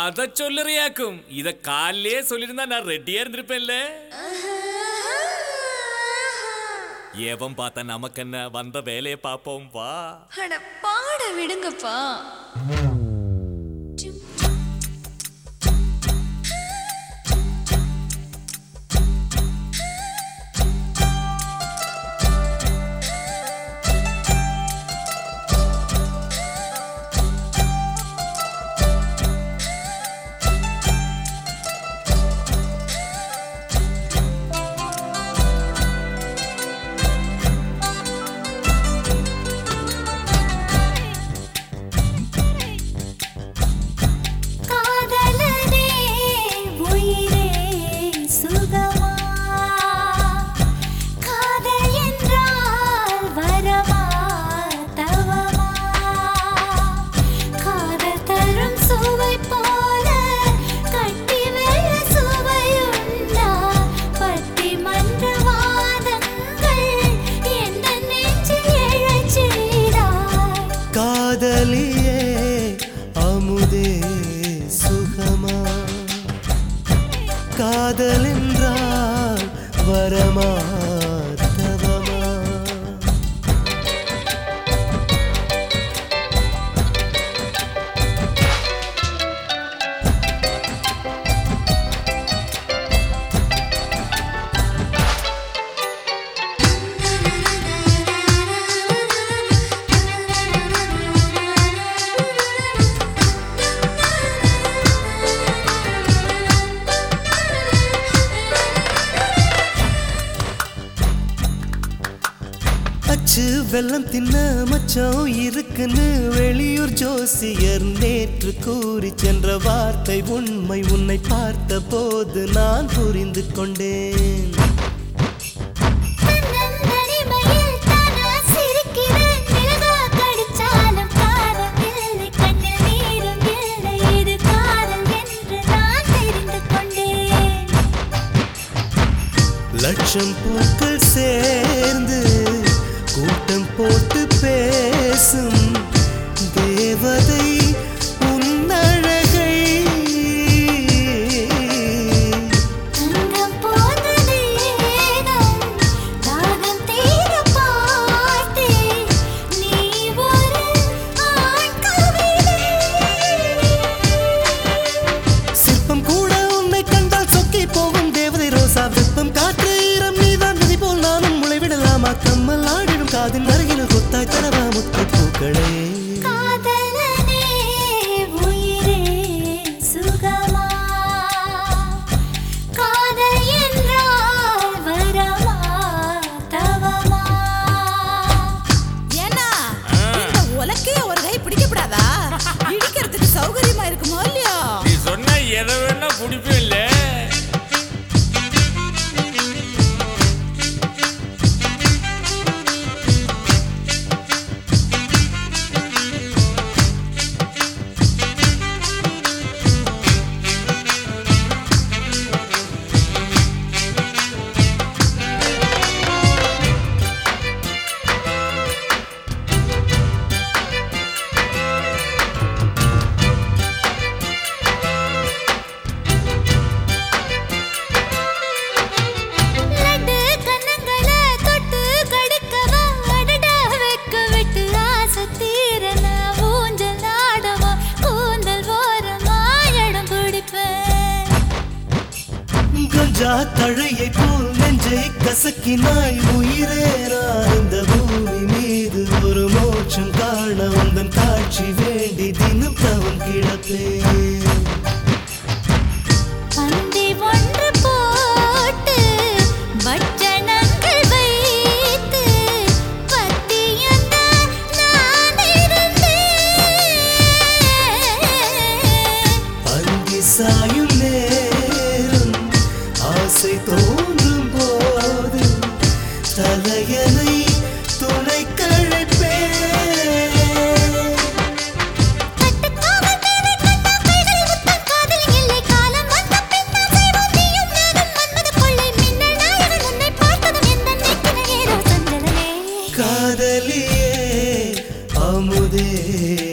அத சொல்லுறியாக்கும் இத காலையே சொல்லிருந்தா நான் ரெடியா இருந்திருப்பேன்ல ஏவம் பார்த்தா நமக்கென்ன வந்த வேலையை பார்ப்போம் வா அட பாட விடுங்கப்பா காதலனே உயிரே சுகமா காதல் என்றால் வரமா தவமா காதல் தரும் சுவை போல கட்டி வெள்ள சுவையுண்டா பட்டி மன்ற வாதங்கள் எந்த நெஞ்சில் எழச் செய்தாய் காதலியே அமுதே சுகமா காதல் என்றால் வரமா தவமா அச்சு வெள்ளம் தின்ன மச்சம் இருக்குன்னு வெளியூர் ஜோசியர் நேற்று கூறி சென்ற வார்த்தை உண்மை உன்னை பார்த்த போது நான் புரிந்து கொண்டேன் தன்னந்தனிமையில் தானா சிரிக்கிறேன் மிளகா கடிச்சாலும் காரம் இல்லை கண்ணில் நீரும் இல்லை இது காதல் என்று நான் தெரிந்து கொண்டேன் லட்சம் பூக்கள் சேர்ந்து கூட்டம் போட்டு பேசும் தேவதை உன்னழகை தங்கம் போன்ற தேகம் தாகம் தீர பார்த்தேன் நீ ஒரு ஆண் கவிதை சிற்பம் கூட உன்னை கண்டால் சொக்கி போகும் தேவதை ரோசா வெப்பம் காற்று ஈரம் நீதான் நதி போல் நானும் முளைவிடலாமா கம்மல் ஆடிடும் காதின் அருகில் கொத்தாய் தரவா முத்து பூக்களே காதலனே உயிரே சுகமா காதல் என்றால் வரமா தவமா ஏன்னா இந்த உலக்கைய ஒரு கை பிடிக்கப்படாதா இடிக்கிறதுக்கு சௌகரியமா இருக்குமோ இல்லையோ நீ சொன்ன எதை வேணா பிடிப்பேன் இல்ல லட்டு கன்னங்கள தொட்டு கடுக்கவா அடடா வெக்க விட்டு ஆசை தீரன ஊஞ்சல் நாடவா கூந்தல் ஓரமா இடம் பிடிப்பேன் கஞ்சா தழையை போல் நெஞ்சை கசக்கினாய் உயிரே நான் இந்த பூமி மீது ஒரு மோட்சம் காண உந்தன் காட்சி வேண்டி தினம் தவம் கிடப்பேன் பந்தி ஒன்று போட்டு பட்சணங்கள் வைத்து பத்தியந்த நான் இருந்தேன் அந்தி சாயும் நேரம் ஆசை தோன்றும் போது தலையனை துணை கழைப்பேன் கட்டுக்காவல் தேவை கண்டா கைகளில் முத்தம் காதலில் இல்லை காலம் வந்த பின்னால் செய்வோம் நீயும் நானும் மன்மத கொள்ளை மின்னல் நாயகன் உன்னை பார்த்ததும் எந்த நெற்றின ஏதோ சஞ்சலமே காதலியே அமுதே